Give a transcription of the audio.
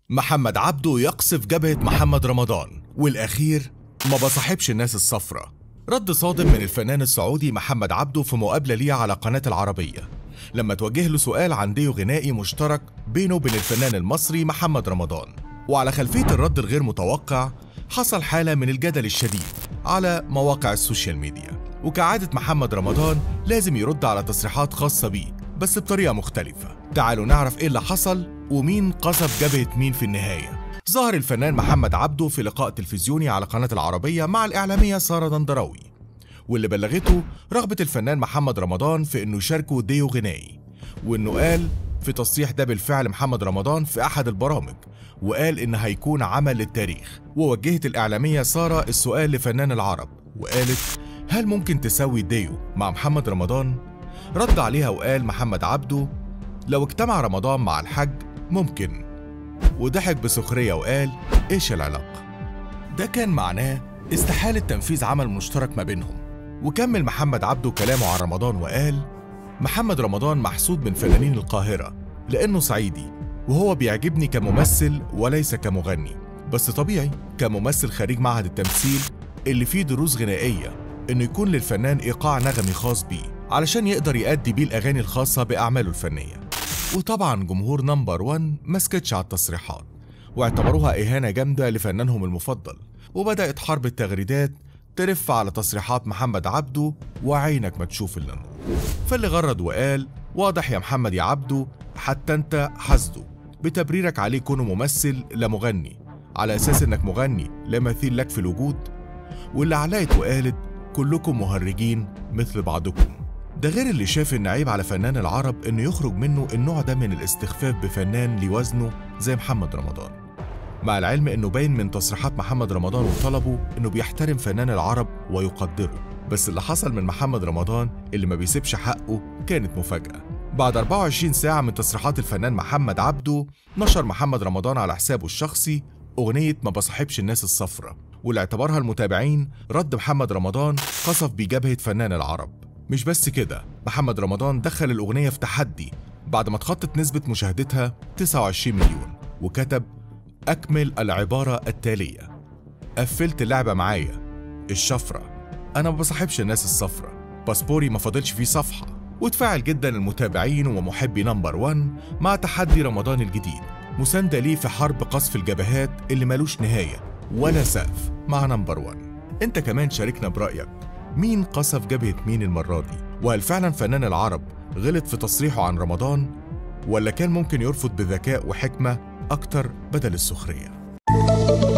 محمد عبده يقصف جبهة محمد رمضان والأخير ما بصاحبش الناس الصفرة رد صادم من الفنان السعودي محمد عبده في مقابلة ليه على قناة العربية لما توجه له سؤال عن ديو غنائي مشترك بينه وبين الفنان المصري محمد رمضان وعلى خلفية الرد الغير متوقع حصل حالة من الجدل الشديد على مواقع السوشيال ميديا وكعادة محمد رمضان لازم يرد على تصريحات خاصة بيه بس بطريقة مختلفة تعالوا نعرف ايه اللي حصل ومين قصف جبهة مين في النهاية ظهر الفنان محمد عبده في لقاء تلفزيوني على قناة العربية مع الإعلامية سارة دندراوي واللي بلغته رغبة الفنان محمد رمضان في إنه يشاركه ديو غنائي وإنه قال في تصريح ده بالفعل محمد رمضان في أحد البرامج وقال إن هيكون عمل للتاريخ ووجهت الإعلامية سارة السؤال لفنان العرب وقالت هل ممكن تسوي ديو مع محمد رمضان؟ رد عليها وقال محمد عبده لو اجتمع رمضان مع الحج ممكن وضحك بسخرية وقال إيش العلاقة؟ ده كان معناه استحالة تنفيذ عمل مشترك ما بينهم وكمل محمد عبده كلامه عن رمضان وقال محمد رمضان محسود من فنانين القاهرة لأنه صعيدي وهو بيعجبني كممثل وليس كمغني بس طبيعي كممثل خريج معهد التمثيل اللي فيه دروس غنائية إنه يكون للفنان إيقاع نغمي خاص بيه علشان يقدر يأدي بيه الأغاني الخاصة بأعماله الفنية وطبعا جمهور نمبر 1 ما سكتش على التصريحات واعتبروها إهانة جامدة لفنانهم المفضل وبدأت حرب التغريدات ترف على تصريحات محمد عبده وعينك ما تشوف إلا النور فاللي غرد وقال واضح يا محمد يا عبده حتى انت حسده بتبريرك عليه كونه ممثل لا مغني على أساس إنك مغني لا مثيل لك في الوجود واللي علقت وقالت كلكم مهرجين مثل بعضكم ده غير اللي شاف ان عيب على فنان العرب انه يخرج منه النوع ده من الاستخفاف بفنان لوزنه زي محمد رمضان مع العلم انه باين من تصريحات محمد رمضان وطلبه انه بيحترم فنان العرب ويقدره بس اللي حصل من محمد رمضان اللي ما بيسيبش حقه كانت مفاجأة بعد 24 ساعة من تصريحات الفنان محمد عبده نشر محمد رمضان على حسابه الشخصي أغنية ما بصاحبش الناس الصفرة واللي اعتبرها المتابعين رد محمد رمضان قصف بجبهة فنان العرب مش بس كده محمد رمضان دخل الأغنية في تحدي بعد ما تخطت نسبة مشاهدتها 29 مليون وكتب أكمل العبارة التالية قفلت اللعبة معايا الشفرة أنا ما بصاحبش الناس الصفرة باسبوري ما فاضلش فيه صفحة وتفاعل جدا المتابعين ومحبي نمبر 1 مع تحدي رمضان الجديد مساندة ليه في حرب قصف الجبهات اللي ملوش نهاية ولا سقف مع نمبر 1 انت كمان شاركنا برأيك مين قصف جبهة مين المرة دي وهل فعلا فنان العرب غلط في تصريحه عن رمضان ولا كان ممكن يرفض بذكاء وحكمة أكتر بدل السخرية